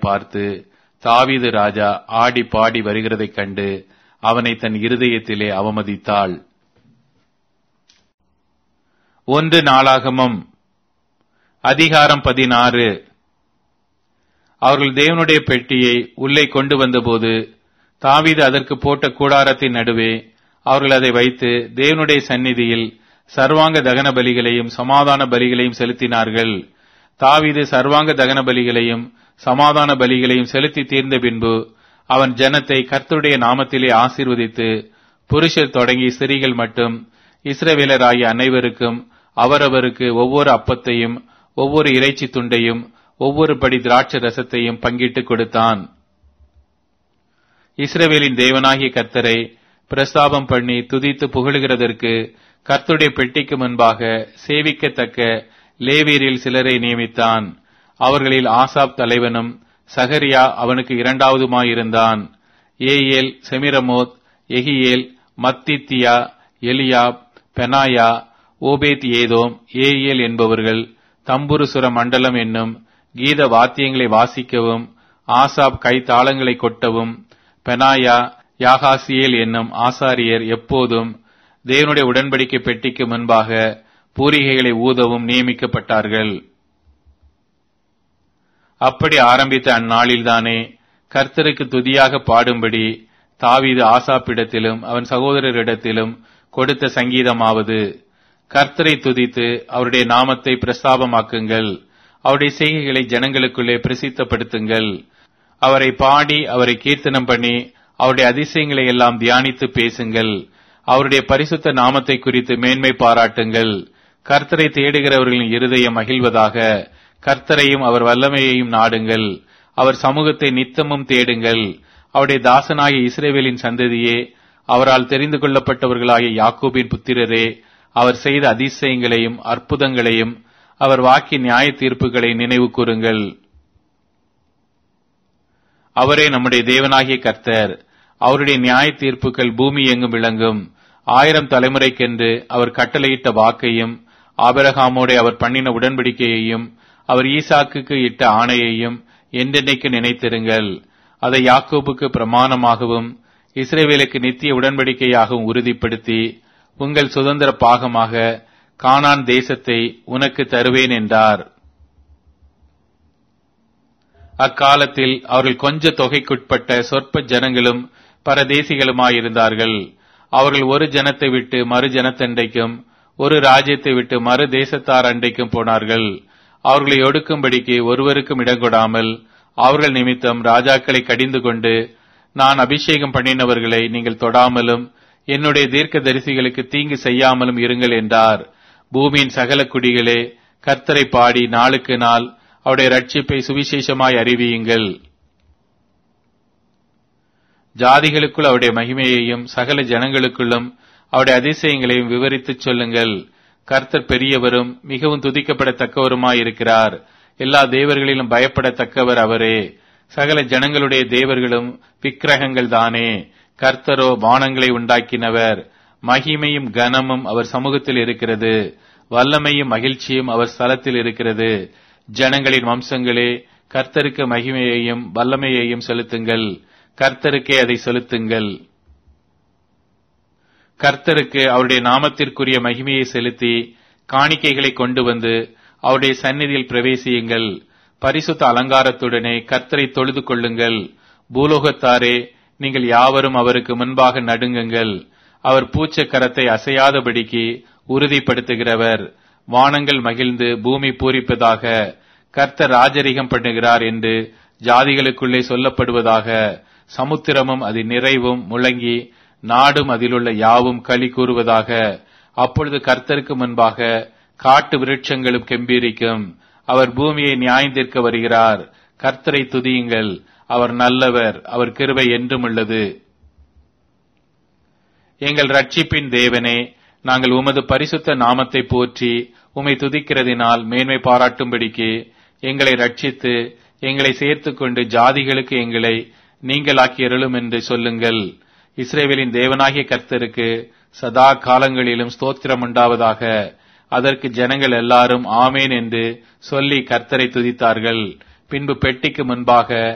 பார்த்து தாவீது ராஜா ஆடி பாடி வருகிறதைக் கண்டு அவனை தன் இருதயத்திலே அவமதித்தாள் ஒன்று நாளாகமம் அதிகாரம் பதினாறு அவர்கள் தேவனுடைய பெட்டியை உள்ளே கொண்டு வந்தபோது தாவீது அதற்கு போட்ட கூடாரத்தின் நடுவே அவர்கள் அதை வைத்து தேவனுடைய சந்நிதியில் சர்வாங்க தகன பலிகளையும் சமாதான பலிகளையும் செலுத்தினார்கள் தாவீது சர்வாங்க தகன பலிகளையும் சமாதான பலிகளையும் செலுத்தி தீர்ந்த பின்பு அவன் ஜனத்தை கர்த்தருடைய நாமத்திலே ஆசீர்வதித்து புருஷர் தொடங்கி ஸ்திரீகள் மட்டும் இஸ்ரவேலராகிய அனைவருக்கும் அவரவருக்கு ஒவ்வொரு அப்பத்தையும் ஒவ்வொரு இறைச்சி துண்டையும் ஒவ்வொரு படி திராட்சை ரசத்தையும் பங்கிட்டு கொடுத்தான் இஸ்ரவேலின் தேவனாகிய கர்த்தரை பிரஸ்தாபம் பண்ணி துதித்து புகழுகிறதற்கு கர்த்தருடைய பெட்டிக்கு முன்பாக சேவிக்கத்தக்க லேவியரில் சிலரை நியமித்தான் அவர்களில் ஆசாப் தலைவனும் சகரியா அவனுக்கு இரண்டாவதுமாயிருந்தான் ஏயேல் செமிரமோத் எகியேல் மத்தித்தியா எலியாப் பெனாயா ஓபேத் ஏதோம் ஏயேல் என்பவர்கள் தம்புருசுர மண்டலம் என்னும் கீத வாத்தியங்களை வாசிக்கவும் ஆசாப் கைத்தாளங்களை கொட்டவும் பெனாயா யாகாசியேல் என்னும் ஆசாரியர் எப்போதும் தேவனுடைய உடன்படிக்கை பெட்டிக்கு முன்பாக பூரிகைகளை ஊதவும் நியமிக்கப்பட்டார்கள் அப்படி ஆரம்பித்த அந்நாளில்தானே கர்த்தருக்கு துதியாக பாடும்படி தாவீது ஆசாப்பிடத்திலும் அவன் சகோதரரிடத்திலும் கொடுத்த சங்கீதமாவது கர்த்தரை துதித்து அவருடைய நாமத்தை பிரஸ்தாபமாக்குங்கள் அவருடைய செய்கைகளை ஜனங்களுக்குள்ளே பிரசித்தப்படுத்துங்கள் அவரை பாடி அவரை கீர்த்தனம் பண்ணி அவருடைய அதிசயங்களை எல்லாம் தியானித்து பேசுங்கள் அவருடைய பரிசுத்த நாமத்தை குறித்து மேன்மை பாராட்டுங்கள் கர்த்தரை தேடுகிறவர்களின் இருதயம் மகிழ்வதாக கர்த்தரையும் அவர் வல்லமையையும் நாடுங்கள் அவர் சமூகத்தை நித்தமும் தேடுங்கள் அவருடைய தாசனாகிய இஸ்ரேவேலின் சந்ததியே அவரால் தெரிந்து கொள்ளப்பட்டவர்களாகிய யாக்கோபின் புத்திரரே அவர் செய்த அதிசயங்களையும் அற்புதங்களையும் அவர் வாக்கி நியாய தீர்ப்புகளை நினைவு கூறுங்கள் அவரே நம்முடைய தேவனாகிய கர்த்தர் அவருடைய நியாய தீர்ப்புகள் பூமி எங்கும் விளங்கும் ஆயிரம் தலைமுறைக்கென்று அவர் கட்டளையிட்ட வாக்கையும் ஆபரகாமோட அவர் பண்ணின உடன்படிக்கையையும் அவர் ஈசாக்குக்கு இட்ட ஆணையையும் என்றென்னைக்கு நினைத்திருங்கள் அதை யாக்கோபுக்கு பிரமாணமாகவும் இஸ்ரேவேலுக்கு நித்திய உடன்படிக்கையாகவும் உறுதிப்படுத்தி உங்கள் சுதந்திர பாகமாக கானான் தேசத்தை உனக்கு தருவேன் என்றார் அக்காலத்தில் அவர்கள் கொஞ்ச தொகைக்குட்பட்ட சொற்ப ஜனங்களும் பரதேசிகளுமாயிருந்தார்கள் அவர்கள் ஒரு ஜனத்தை விட்டு மறு ஜனத்தண்டைக்கும் ஒரு ராஜ்யத்தை விட்டு மறு தேசத்தார் அண்டைக்கும் போனார்கள் அவர்களை ஒடுக்கும்படிக்கு ஒருவருக்கும் இடங்கொடாமல் அவர்கள் நிமித்தம் ராஜாக்களை கடிந்து கொண்டு நான் அபிஷேகம் பண்ணினவர்களை நீங்கள் தொடாமலும் என்னுடைய தீர்க்க தரிசிகளுக்கு தீங்கு செய்யாமலும் இருங்கள் என்றார் பூமியின் சகல குடிகளே கர்த்தரை பாடி நாளுக்கு நாள் அவருடைய ரட்சிப்பை சுவிசேஷமாய் அறிவியுங்கள் ஜாதிகளுக்குள் அவருடைய மகிமையையும் சகல ஜனங்களுக்குள்ளும் அவருடைய அதிசயங்களையும் விவரித்துச் சொல்லுங்கள் கர்த்தர் பெரியவரும் மிகவும் துதிக்கப்படத்தக்கவருமாயிருக்கிறார் எல்லா தேவர்களிலும் பயப்படத்தக்கவர் அவரே சகல ஜனங்களுடைய தேவர்களும் விக்கிரகங்கள் தானே கர்த்தரோ வானங்களை உண்டாக்கினவர் மகிமையும் கனமும் அவர் சமூகத்தில் இருக்கிறது வல்லமையும் மகிழ்ச்சியும் அவர் ஸ்தலத்தில் இருக்கிறது ஜனங்களின் வம்சங்களே கர்த்தருக்கு மகிமையையும் வல்லமையையும் செலுத்துங்கள் கர்த்தருக்கே அதை செலுத்துங்கள் கர்த்தருக்கு அவருடைய நாமத்திற்குரிய மகிமையை செலுத்தி காணிக்கைகளை கொண்டு வந்து அவருடைய சந்நிதியில் பிரவேசியுங்கள் பரிசுத்த அலங்காரத்துடனே கர்த்தரை தொழுது கொள்ளுங்கள் பூலோகத்தாரே நீங்கள் யாவரும் அவருக்கு முன்பாக நடுங்குங்கள் அவர் பூச்ச கரத்தை அசையாதபடிக்கு உறுதிப்படுத்துகிறவர் வானங்கள் மகிழ்ந்து பூமி பூரிப்பதாக கர்த்தர் ராஜரிகம் பண்ணுகிறார் என்று ஜாதிகளுக்குள்ளே சொல்லப்படுவதாக சமுத்திரமும் அதன் நிறைவும் முழங்கி நாடும் அதிலுள்ள யாவும் களி கூறுவதாக அப்பொழுது கர்த்தருக்கு முன்பாக காட்டு விருட்சங்களும் கெம்பீரிக்கும் அவர் பூமியை நியாயந்திருக்க வருகிறார் கர்த்தரை துதியுங்கள் அவர் நல்லவர் அவர் கிருபை என்றும் உள்ளது எங்கள் ரட்சிப்பின் தேவனே நாங்கள் உமது பரிசுத்த நாமத்தை போற்றி உமை துதிக்கிறதினால் மேன்மை பாராட்டும்படிக்கு எங்களை ரட்சித்து எங்களை சேர்த்துக்கொண்டு ஜாதிகளுக்கு எங்களை நீங்களாக்கியருளும் என்று சொல்லுங்கள் இஸ்ரேவேலின் தேவனாகிய கர்த்தருக்கு சதா காலங்களிலும் ஸ்தோத்திரம் உண்டாவதாக அதற்கு ஜனங்கள் எல்லாரும் ஆமேன் என்று சொல்லி கர்த்தரை துதித்தார்கள் பின்பு பெட்டிக்கு முன்பாக